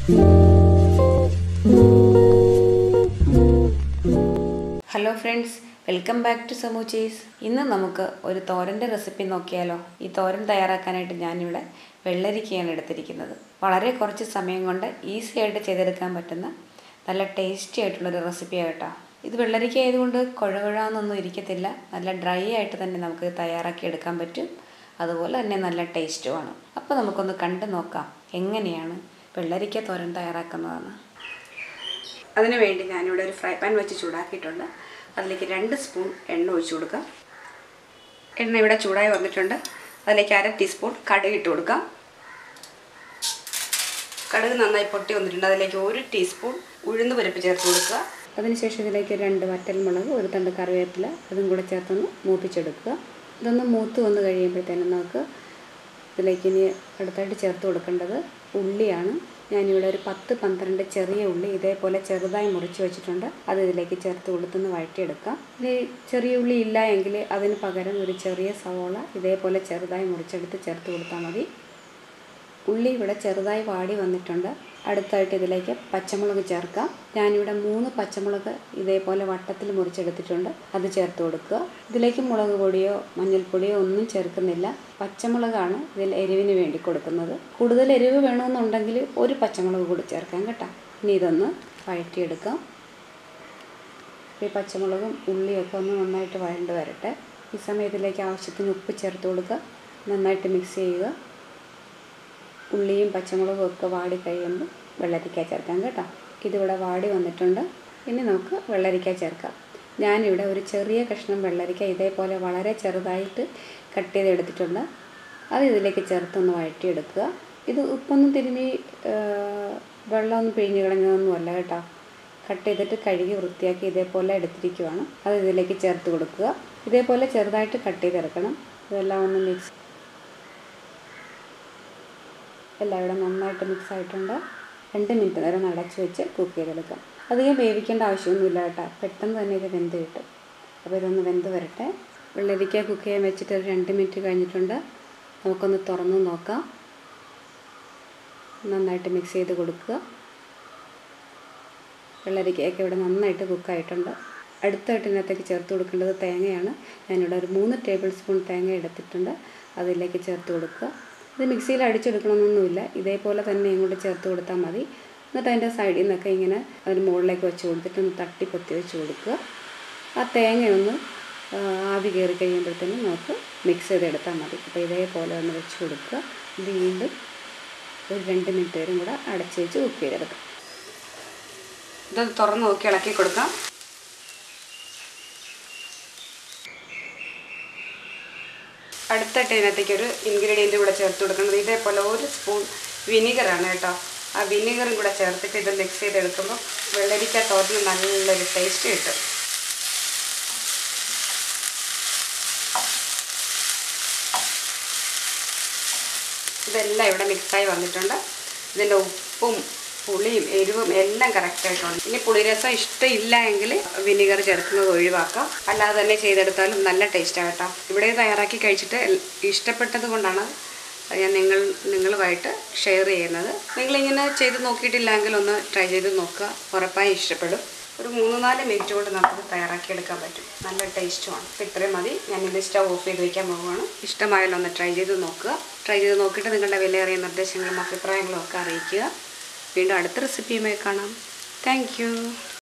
hello friends welcome back to സമൂച്ചീസ് ഇന്ന് നമുക്ക് ഒരു തോരൻ്റെ റെസിപ്പി നോക്കിയാലോ ഈ തോരൻ തയ്യാറാക്കാനായിട്ട് ഞാനിവിടെ വെള്ളരിക്കയാണ് എടുത്തിരിക്കുന്നത് വളരെ കുറച്ച് സമയം കൊണ്ട് ഈസി ആയിട്ട് ചെയ്തെടുക്കാൻ പറ്റുന്ന നല്ല ടേസ്റ്റി ആയിട്ടുള്ളൊരു റെസിപ്പിയാണ് കേട്ടോ ഇത് വെള്ളരിക്ക ആയതുകൊണ്ട് കുഴകുഴാന്നൊന്നും ഇരിക്കത്തില്ല നല്ല ഡ്രൈ ആയിട്ട് തന്നെ നമുക്ക് തയ്യാറാക്കി എടുക്കാൻ പറ്റും അതുപോലെ തന്നെ നല്ല ടേസ്റ്റുമാണ് അപ്പോൾ നമുക്കൊന്ന് കണ്ടു നോക്കാം എങ്ങനെയാണ് വെള്ളരിക്ക തോരൻ തയ്യാറാക്കുന്നതെന്ന് അതിന് വേണ്ടി ഞാനിവിടെ ഒരു ഫ്രൈ പാൻ വെച്ച് ചൂടാക്കിയിട്ടുണ്ട് അതിലേക്ക് രണ്ട് സ്പൂൺ എണ്ണ ഒഴിച്ചു കൊടുക്കാം എണ്ണ ഇവിടെ ചൂടായി വന്നിട്ടുണ്ട് അതിലേക്ക് അര ടീസ്പൂൺ കടുക് ഇട്ട് കൊടുക്കാം കടുക് നന്നായി പൊട്ടി വന്നിട്ടുണ്ട് അതിലേക്ക് ഒരു ടീസ്പൂൺ ഉഴുന്ന് പരിപ്പ് ചേർത്ത് കൊടുക്കുക അതിനുശേഷം ഇതിലേക്ക് രണ്ട് വറ്റൽമുളക് ഒരു തണ്ട് കറിവേപ്പില അതും കൂടെ ചേർത്തൊന്ന് മൂപ്പിച്ചെടുക്കുക ഇതൊന്ന് മൂത്ത് വന്ന് കഴിയുമ്പോഴത്തേനും നമുക്ക് ഇതിലേക്ക് ഇനി അടുത്തായിട്ട് ചേർത്ത് കൊടുക്കേണ്ടത് ഉള്ളിയാണ് ഞാനിവിടെ ഒരു പത്ത് പന്ത്രണ്ട് ചെറിയ ഉള്ളി ഇതേപോലെ ചെറുതായി മുറിച്ച് വെച്ചിട്ടുണ്ട് അത് ഇതിലേക്ക് ചേർത്ത് കൊടുത്തൊന്ന് വഴറ്റിയെടുക്കാം ഇനി ചെറിയ ഉള്ളി ഇല്ല എങ്കിൽ അതിന് പകരം ഒരു ചെറിയ സവോള ഇതേപോലെ ചെറുതായി മുറിച്ചെടുത്ത് ചേർത്ത് കൊടുത്താൽ മതി ഉള്ളി ഇവിടെ ചെറുതായി വാടി വന്നിട്ടുണ്ട് അടുത്തായിട്ട് ഇതിലേക്ക് പച്ചമുളക് ചേർക്കാം ഞാനിവിടെ മൂന്ന് പച്ചമുളക് ഇതേപോലെ വട്ടത്തിൽ മുറിച്ചെടുത്തിട്ടുണ്ട് അത് ചേർത്ത് കൊടുക്കുക ഇതിലേക്ക് മുളക് പൊടിയോ മഞ്ഞൾപ്പൊടിയോ ഒന്നും ചേർക്കുന്നില്ല പച്ചമുളകാണ് ഇതിൽ എരിവിന് വേണ്ടി കൊടുക്കുന്നത് കൂടുതൽ എരിവ് വേണമെന്നുണ്ടെങ്കിൽ ഒരു പച്ചമുളക് കൂടി ചേർക്കാം കേട്ടോ ഇനി ഇതൊന്ന് വഴറ്റിയെടുക്കാം ഈ പച്ചമുളകും ഉള്ളിയൊക്കെ ഒന്ന് നന്നായിട്ട് വഴണ്ട് വരട്ടെ ഈ സമയത്തിലേക്ക് ആവശ്യത്തിന് ഉപ്പ് ചേർത്ത് കൊടുക്കുക നന്നായിട്ട് മിക്സ് ചെയ്യുക ഉള്ളിയും പച്ചമുളകും ഒക്കെ വാടി കഴിയുമ്പോൾ വെള്ളരിക്ക ചേർക്കാം കേട്ടോ ഇതിവിടെ വാടി വന്നിട്ടുണ്ട് ഇനി നമുക്ക് വെള്ളരിക്ക ചേർക്കാം ഞാനിവിടെ ഒരു ചെറിയ കഷ്ണം വെള്ളരിക്ക ഇതേപോലെ വളരെ ചെറുതായിട്ട് കട്ട് ചെയ്തെടുത്തിട്ടുണ്ട് അത് ഇതിലേക്ക് ചേർത്തൊന്ന് വഴറ്റിയെടുക്കുക ഇത് ഉപ്പൊന്നും തിരുമ്മി വെള്ളമൊന്നും പിഴിഞ്ഞ് കളഞ്ഞതൊന്നുമല്ല കേട്ടോ കട്ട് ചെയ്തിട്ട് കഴുകി വൃത്തിയാക്കി ഇതേപോലെ എടുത്തിരിക്കുവാണ് അത് ഇതിലേക്ക് ചേർത്ത് കൊടുക്കുക ഇതേപോലെ ചെറുതായിട്ട് കട്ട് ചെയ്തെടുക്കണം ഇതെല്ലാം ഒന്ന് മിക്സ് എല്ലാം ഇവിടെ നന്നായിട്ട് മിക്സ് ആയിട്ടുണ്ട് രണ്ട് മിനിറ്റ് നേരം അടച്ച് വെച്ച് കുക്ക് ചെയ്തെടുക്കാം അധികം വേവിക്കേണ്ട ആവശ്യമൊന്നുമില്ല കേട്ടോ പെട്ടെന്ന് തന്നെ ഇത് വെന്ത് കിട്ടും അപ്പോൾ ഇതൊന്ന് വെന്ത് വരട്ടെ വെള്ളരിക്ക കുക്ക് ചെയ്യാൻ വെച്ചിട്ട് ഒരു രണ്ട് മിനിറ്റ് കഴിഞ്ഞിട്ടുണ്ട് നമുക്കൊന്ന് തുറന്ന് നോക്കാം നന്നായിട്ട് മിക്സ് ചെയ്ത് കൊടുക്കുക വെള്ളരിക്കയൊക്കെ ഇവിടെ നന്നായിട്ട് കുക്കായിട്ടുണ്ട് അടുത്തായിട്ട് ഇതിനകത്തേക്ക് ചേർത്ത് കൊടുക്കേണ്ടത് തേങ്ങയാണ് ഞാനിവിടെ ഒരു മൂന്ന് ടേബിൾ സ്പൂൺ തേങ്ങ എടുത്തിട്ടുണ്ട് അതിലേക്ക് ചേർത്ത് കൊടുക്കുക ഇത് മിക്സിയിൽ അടിച്ചെടുക്കണമെന്നൊന്നുമില്ല ഇതേപോലെ തന്നെ ഇങ്ങോട്ട് ചേർത്ത് കൊടുത്താൽ മതി എന്നിട്ട് അതിൻ്റെ സൈഡിൽ നിന്നൊക്കെ ഇങ്ങനെ അതിന് മുകളിലേക്ക് വെച്ച് കൊടുത്തിട്ട് ഒന്ന് തട്ടി പൊത്തി വെച്ച് കൊടുക്കുക ആ തേങ്ങയൊന്ന് ആവി കയറി കഴിയുമ്പോഴത്തേനും നമുക്ക് മിക്സ് ചെയ്തെടുത്താൽ മതി അപ്പോൾ ഇതേപോലെ ഒന്ന് വെച്ച് കൊടുക്കുക വീണ്ടും ഒരു രണ്ട് മിനിറ്റ് വരും കൂടെ അടച്ച് വെച്ച് കുക്ക് ചെയ്തെടുക്കാം ഇത് തുറന്ന് നോക്കി ഇളക്കി കൊടുക്കാം അടുത്തായിട്ട് ഇതിനകത്തേക്ക് ഒരു ഇൻഗ്രീഡിയൻറ്റ് കൂടെ ചേർത്ത് കൊടുക്കുന്നത് ഇതേപോലെ ഒരു സ്പൂൺ വിനീഗറാണ് കേട്ടോ ആ വിനീഗറും കൂടെ ചേർത്തിട്ട് ഇത് മിക്സ് ചെയ്തെടുക്കുമ്പോൾ വെള്ളരിക്ക തോരന് നല്ലൊരു ടേസ്റ്റ് കിട്ടും ഇതെല്ലാം ഇവിടെ മിക്സായി വന്നിട്ടുണ്ട് ഇതിൻ്റെ ഉപ്പും പുളിയും എരിവും എല്ലാം കറക്റ്റായിട്ടുണ്ട് ഇനി പുളിരസം ഇഷ്ടമില്ല എങ്കിൽ വിനീഗർ ചേർക്കുന്നത് ഒഴിവാക്കാം അല്ലാതെ തന്നെ ചെയ്തെടുത്താലും നല്ല ടേസ്റ്റാണ് കേട്ടോ ഇവിടെ തയ്യാറാക്കി കഴിച്ചിട്ട് ഇഷ്ടപ്പെട്ടത് കൊണ്ടാണ് ഞാൻ നിങ്ങൾ നിങ്ങളുമായിട്ട് ഷെയർ ചെയ്യുന്നത് നിങ്ങളിങ്ങനെ ചെയ്ത് നോക്കിയിട്ടില്ലെങ്കിൽ ഒന്ന് ട്രൈ ചെയ്ത് നോക്കുക ഉറപ്പായും ഇഷ്ടപ്പെടും ഒരു മൂന്ന് നാല് മിനിറ്റ് കൊണ്ട് നമുക്ക് തയ്യാറാക്കി എടുക്കാൻ പറ്റും നല്ല ടേസ്റ്റുമാണ് അപ്പോൾ ഇത്രയും മതി ഞാൻ ഇത് സ്റ്റവ് ഓഫ് ചെയ്ത് വയ്ക്കാൻ പോവുകയാണ് ഇഷ്ടമായാലും ഒന്ന് ട്രൈ ചെയ്ത് നോക്കുക ട്രൈ ചെയ്ത് നോക്കിയിട്ട് നിങ്ങളുടെ വിലയേറിയ നിർദ്ദേശങ്ങളും അഭിപ്രായങ്ങളും ഒക്കെ അറിയിക്കുക വീണ്ടും അടുത്ത റെസിപ്പിയുമായി കാണാം താങ്ക്